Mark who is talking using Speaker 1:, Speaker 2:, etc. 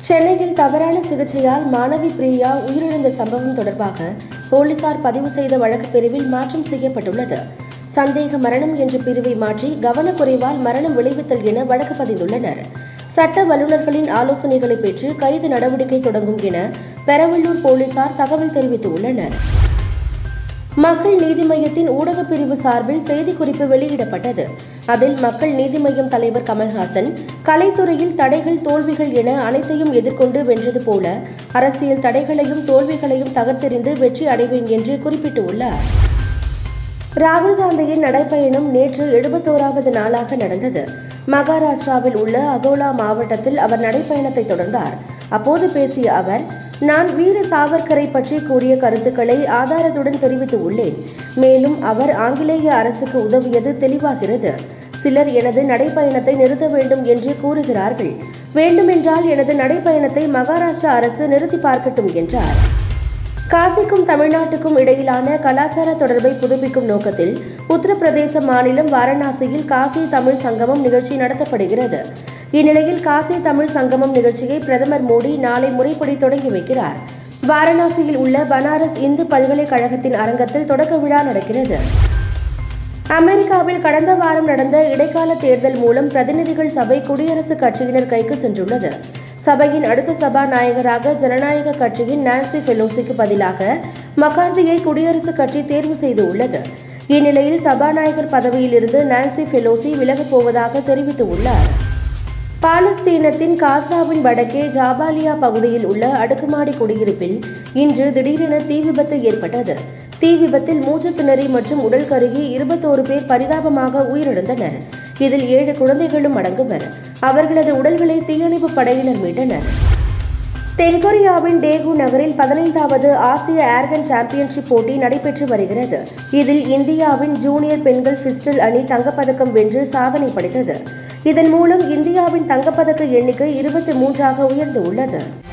Speaker 1: சென்னையில் தவறான சிகிச்சையால் மாணவி பிரியா உயிரிழந்த சம்பவம் தொடர்பாக போலீசார் பதிவு செய்த வழக்கு பிரிவில் மாற்றம் செய்யப்பட்டுள்ளது சந்தேக மரணம் என்ற பிரிவை மாற்றி கவனக்குறைவால் மரணம் விளைவித்தல் என வழக்கு பதிந்துள்ளனர் சட்ட வல்லுநர்களின் ஆலோசனைகளை பெற்று கைது நடவடிக்கை தொடங்கும் என பெரவள்ளூர் போலீசார் தகவல் தெரிவித்துள்ளனர் மக்கள் நீதி மய்யத்தின் ஊடகப் பிரிவு சார்பில் செய்திக்குறிப்பு வெளியிடப்பட்டது அதில் மக்கள் நீதி மய்யம் தலைவர் கமல்ஹாசன் கலைத்துறையில் தடைகள் தோல்விகள் என அனைத்தையும் எதிர்கொண்டு வென்றது போல அரசியல் தடைகளையும் தோல்விகளையும் தகர்த்தெறிந்து வெற்றி அடைவேன் என்று குறிப்பிட்டுள்ளார் ராகுல் காந்தியின் நடைப்பயணம் நேற்று எழுபத்தோராவது நாளாக நடந்தது மகாராஷ்டிராவில் உள்ள அகோலா மாவட்டத்தில் அவர் நடைப்பயணத்தை தொடர்ந்தார் அப்போது பேசிய அவர் நான் வீர சாவர்கரை பற்றி கூறிய கருத்துக்களை ஆதாரத்துடன் தெரிவித்து உள்ளேன் மேலும் அவர் ஆங்கிலேய அரசுக்கு உதவியது தெளிவாகிறது சிலர் எனது நடைப்பயணத்தை நிறுத்த வேண்டும் என்று கூறுகிறார்கள் வேண்டுமென்றால் எனது நடைப்பயணத்தை மகாராஷ்டிரா அரசு நிறுத்தி பார்க்கட்டும் என்றார் காசிக்கும் தமிழ்நாட்டுக்கும் இடையிலான கலாச்சார தொடர்பை புதுப்பிக்கும் நோக்கத்தில் உத்தரப்பிரதேச மாநிலம் வாரணாசியில் காசி தமிழ் சங்கமம் நிகழ்ச்சி நடத்தப்படுகிறது இந்நிலையில் காசி தமிழ் சங்கமம் நிகழ்ச்சியை பிரதமர் மோடி நாளை முறைப்படி தொடங்கி வைக்கிறார் வாரணாசியில் உள்ள பனாரஸ் இந்து பல்கலைக்கழகத்தின் அரங்கத்தில் தொடக்க விழா நடக்கிறது அமெரிக்காவில் கடந்த வாரம் நடந்த இடைக்கால தேர்தல் மூலம் பிரதிநிதிகள் சபை குடியரசுக் கட்சியினர் கைக்கு சென்றுள்ளது சபையின் அடுத்த சபாநாயகராக ஜனநாயக கட்சியின் நான்சி பெலோசிக்கு பதிலாக மகார்தியை குடியரசுக் கட்சி தேர்வு செய்து உள்ளது இந்நிலையில் சபாநாயகர் பதவியிலிருந்து நான்சி பெலோசி விலகப் போவதாக தெரிவித்துள்ளார் பாலஸ்தீனத்தின் காசாவின் வடக்கே ஜாபாலியா பகுதியில் உள்ள அடுக்குமாடி குடியிருப்பில் இன்று திடீரென தீ விபத்து ஏற்பட்டது தீ விபத்தில் மூச்சு திணறி மற்றும் உடல் கருகி இருபத்தோரு பேர் பரிதாபமாக உயிரிழந்தனர் இதில் ஏழு குழந்தைகளும் அடங்குவர் அவர்களது உடல்களை தீயணைப்பு படையினர் மீட்டனர் தென்கொரியாவின் டேகு நகரில் பதினைந்தாவது ஆசிய ஏர்கன் சாம்பியன்ஷிப் போட்டி நடைபெற்று வருகிறது இதில் இந்தியாவின் ஜூனியர் பெண்கள் பிஸ்டல் அணி தங்கப்பதக்கம் வென்று சாதனை படைத்தது இதன் மூலம் இந்தியாவின் தங்கப்பதக்க எண்ணிக்கை இருபத்தி மூன்றாக உயர்ந்துள்ளது